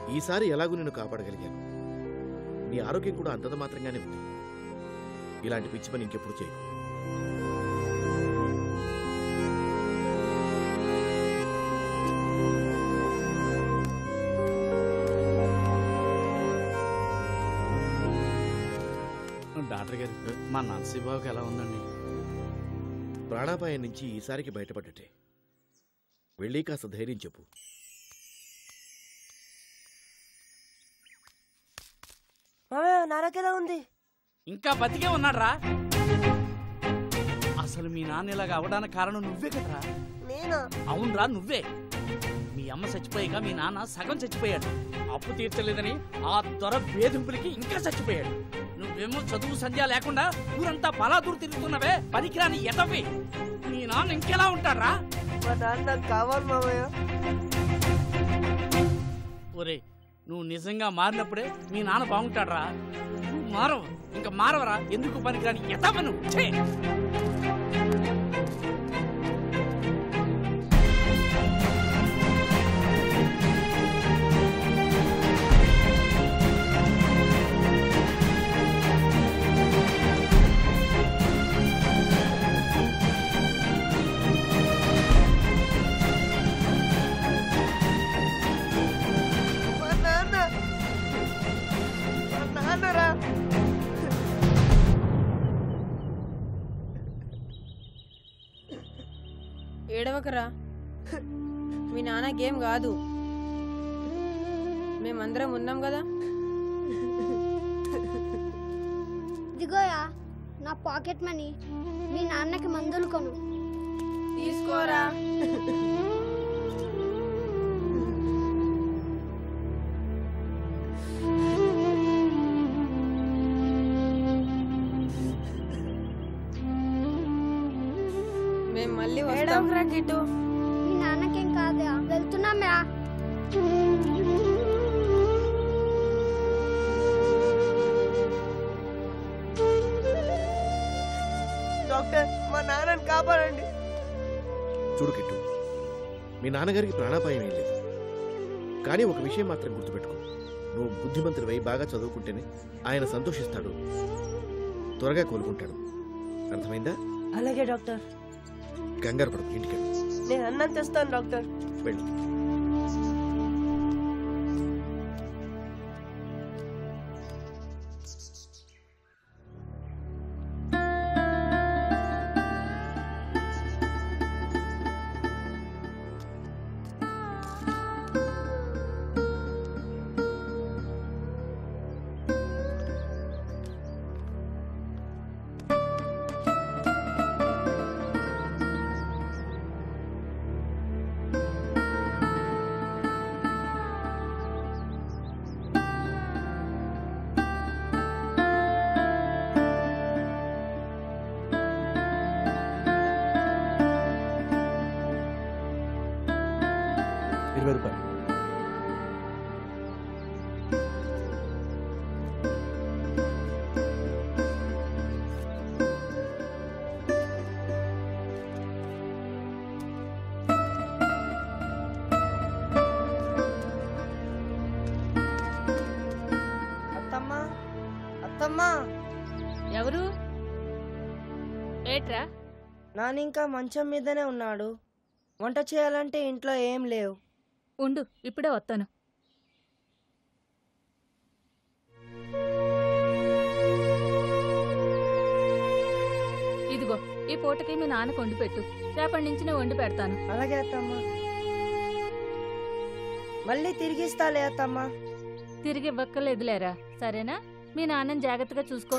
ఈసారి ఎలాగూ నిన్ను కాపాడగలిగాను నీ ఆరోగ్యం కూడా అంతంత మాత్రంగానే ఉంది ఇలాంటి పిచ్చి పని ఇంకెప్పుడు చేయకు డాక్టర్ గారు మా నరసింహబాబుకి ఎలా ఉందండి ప్రాణాపాయం నుంచి ఈసారికి బయటపడ్డటే వెళ్ళి కాస్త ధైర్యం చెప్పు మామయ్య నాన్నకెలా ఉంది ఇంకా బతికే ఉన్నాడ్రా అసలు మీ నాన్న ఇలాగ అవడానికి కారణం నువ్వే కదరా నేనా అవునరా నువ్వే మీ అమ్మ చచ్చిపోయాక మీ నాన్న సగం చచ్చిపోయాడు అప్పు తీర్చలేదని ఆ దొర వేధింపులకి ఇంకా చచ్చిపోయాడు నువ్వేమో చదువు సంధ్య లేకుండా ఊరంతా బలాదూరు తిరుగుతున్నవే పనికిరాని ఎదవి మీ నాన్న ఇంకెలా ఉంటాడ్రా మా నాన్న నాకు కావాలి మామయ్య ఒరే నువ్వు నిజంగా మారినప్పుడే మీ నాన్న బాగుంటాడ్రా నువ్వు మారవు ఇంకా మారవరా ఎందుకు పనికిరాని ఎదవ నువ్వు ఛే! మా నాన్న మా నాన్నరా ఏడవకరా మీ నాన్నకేం కాదు మేమందరం ఉన్నాం కదా ఇదిగోయా నా పాకెట్ మనీ మీ నాన్నకి మందులు కొను తీసుకోరా మేము మళ్ళీ ఏడవకరా కిట్టు మీ నాన్నకేం కాదా వెళ్తున్నాంరా డాక్టర్ మా నాన్నని కాపాడండి చూడు కిట్టు మీ నాన్నగారికి ప్రాణాపాయం ఏం లేదు కానీ ఒక విషయం మాత్రం గుర్తుపెట్టుకో నువ్వు బుద్ధిమంతుడివై బాగా చదువుకుంటేనే ఆయన సంతోషిస్తాడు త్వరగా కోలుకుంటాడు అర్థమైందా అలాగే డాక్టర్ కంగారు పడకు ఇంటికి వెళ్ళు. నేను అన్నం తెస్తాను డాక్టర్ వెళ్ళు ఇరవై రూపాయలు అత్తమ్మా అత్తమ్మా ఎవరు ఏట్రా నాన్న ఇంకా మంచం మీదనే ఉన్నాడు వంట చేయాలంటే ఇంట్లో ఏం లేవు ఉండు ఇప్పుడే వస్తాను ఇదిగో ఈ పూటకి మీ నాన్నకు వండి పెట్టు రేపటి నుంచి నేను వండి పెడతాను అలాగే అత్తమ్మా మళ్ళీ తిరిగిస్తాలే అత్తమ్మా తిరిగి ఇవ్వక్కర్లేదులేరా సరేనా మీ నాన్నని జాగ్రత్తగా చూసుకో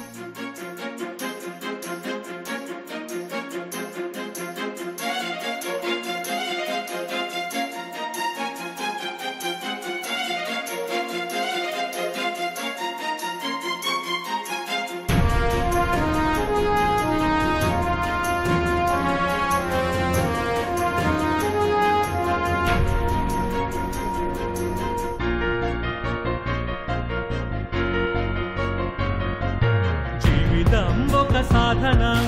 జీవితం ఒక సాధనం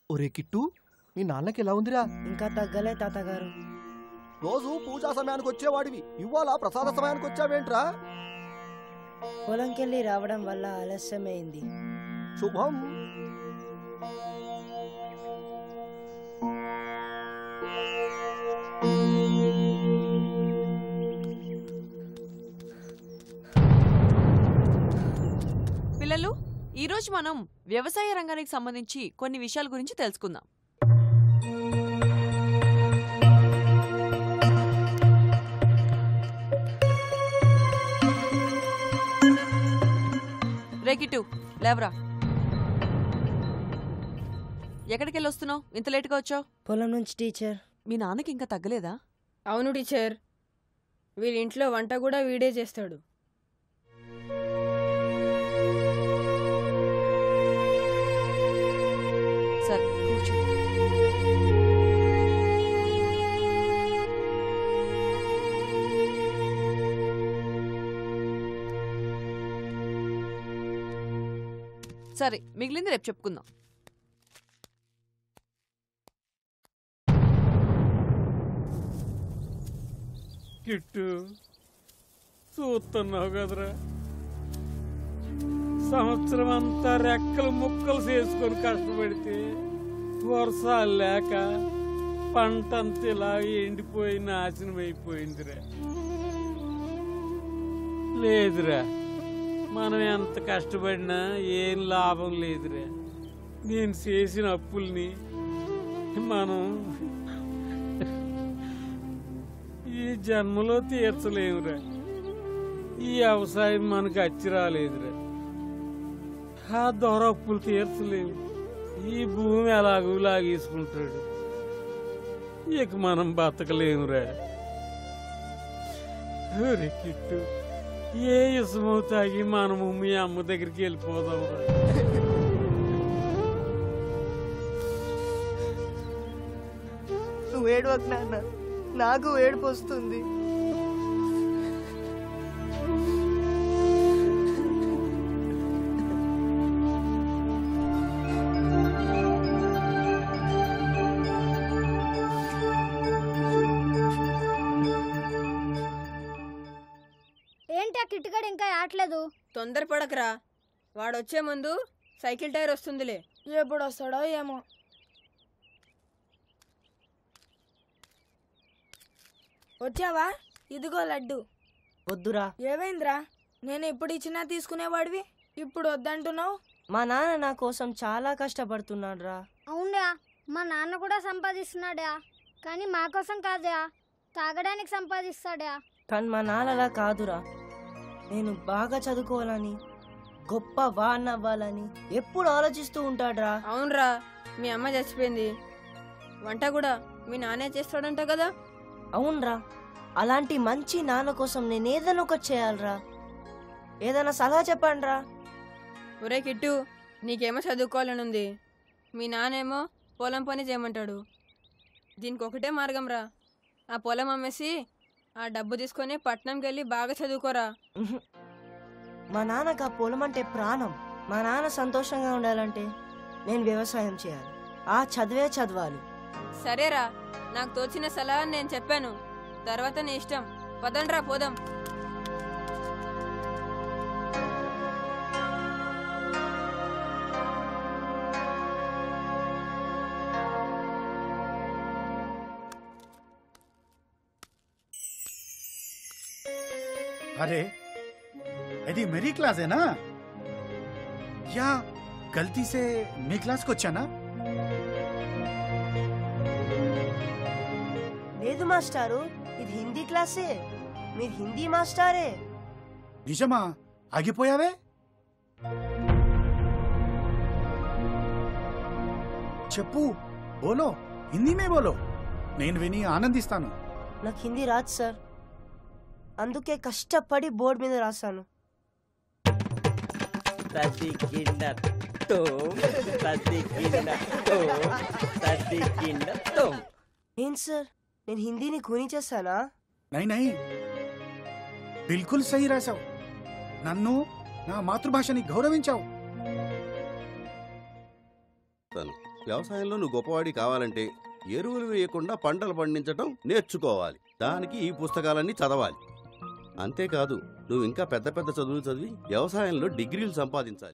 ఒరే కిట్టు మీ నాన్నకి ఎలా ఉందిరా ఇంకా తగ్గలే తాతగారు రోజు పూజా సమయానికి వచ్చేవాడివి ఇవాళ ప్రసాద సమయానికి వచ్చావేంట్రా పొలంకెళ్ళి రావడం వల్ల ఆలస్యమైంది శుభం పిల్లలు ఈరోజు మనం వ్యవసాయ రంగానికి సంబంధించి కొన్ని విషయాల గురించి తెలుసుకుందాం రేకిటు లేవరా ఎక్కడికి వెళ్ళి వస్తున్నావు ఇంత లేటుగా వచ్చావు పొలం నుంచి టీచర్ మీ నాన్నకి ఇంకా తగ్గలేదా అవును టీచర్ వీళ్ళ ఇంట్లో వంట కూడా వీడే చేస్తాడు సరే కూర్చో సరే మిగిలింది రేపు చెప్పుకుందాం కిట్టు చూస్తున్నావు కదరా సంవత్సరం అంతా రెక్కలు ముక్కలు చేసుకొని కష్టపడితే వర్షాలు లేక పంటంతా ఇలా ఎండిపోయి నాశనం అయిపోయిందిరా లేదురా మనం ఎంత కష్టపడినా ఏం లాభం లేదురా నేను చేసిన అప్పుల్ని మనం ఈ జన్మలో తీర్చలేమురా ఈ వ్యవసాయం మనకు అచ్చి రాలేదురా ఆ దొర అప్పులు తీర్చలేము ఈ భూమి ఎలాగూ లాగేసుకుంటాడు ఇక మనం బతకలేమురా ఒరే కిట్టు ఏ ఇసమో తాగి మనము మీ అమ్మ దగ్గరికి వెళ్ళిపోదాం నువ్వు ఏడవకు నాన్న నాకు ఏడుపు వస్తుంది ఏంటి ఆ కిట్టుగాడు ఇంకా ఆటలేదు తొందరపడకరా వాడు వచ్చే ముందు సైకిల్ టైర్ వస్తుందిలే ఎప్పుడు వస్తాడో ఏమో వచ్చావా ఇదిగో లడ్డు వద్దురా ఏమైందిరా నేను ఇప్పుడు ఇచ్చినా తీసుకునేవాడివి ఇప్పుడు వద్దంటున్నావు మా నాన్న నా కోసం చాలా కష్టపడుతున్నాడు రా అవునా మా నాన్న కూడా సంపాదిస్తున్నాడా కానీ మా కోసం కాదా తాగడానికి సంపాదిస్తాడా కానీ మా నాన్నలా కాదురా నేను బాగా చదువుకోవాలని గొప్ప వాడిని అవ్వాలని ఎప్పుడు ఆలోచిస్తూ ఉంటాడురా అవునరా మీ అమ్మ చచ్చిపోయింది వంట కూడా మీ నాన్నే చేస్తాడంట కదా అవునరా అలాంటి మంచి నాన్న కోసం నేను ఏదైనా ఒకటి చేయాలిరా ఏదైనా సలహా చెప్పండి రా ఒరే కిట్టు నీకేమో చదువుకోవాలని ఉంది మీ నానేమో పొలం పని చేయమంటాడు దీనికి ఒకటే మార్గం రా ఆ పొలం అమ్మేసి ఆ డబ్బు తీసుకొని పట్నంకి వెళ్ళి బాగా చదువుకోరా ఉహు. మా నాన్నకు ఆ పొలం అంటే ప్రాణం మా నాన్న సంతోషంగా ఉండాలంటే నేను వ్యవసాయం చేయాలి ఆ చదివే చదవాలి సరేరా నాకు తోచిన సలహా నేను చెప్పాను తర్వాత నీ ఇష్టం పదండ్రా పోదాం अरे यदि मेरी क्लास है ना या गलती से మీ క్లాస్కి వచ్చానా లేదు మాస్టారు ఇది హిందీ క్లాసే మీరు హిందీ మాస్టారే నిజమా ఆగిపోయావే చెప్పు బోలో హిందీ మే బోలో నేను విని ఆనందిస్తాను నాకు హిందీ రాదు సార్ అందుకే కష్టపడి బోర్డు మీద రాశాను ఏంటి సార్ నేను హిందీని ఖూనీ చేశానా నై నై బిల్కుల్ సహీ రాశావు నన్ను నా మాతృభాషని గౌరవించావు వ్యవసాయంలో నువ్వు గొప్పవాడి కావాలంటే ఎరువులు వేయకుండా పంటలు పండించడం నేర్చుకోవాలి దానికి ఈ పుస్తకాలన్నీ చదవాలి అంతేకాదు నువ్వు ఇంకా పెద్ద పెద్ద చదువులు చదివి వ్యవసాయంలో డిగ్రీలు సంపాదించాలి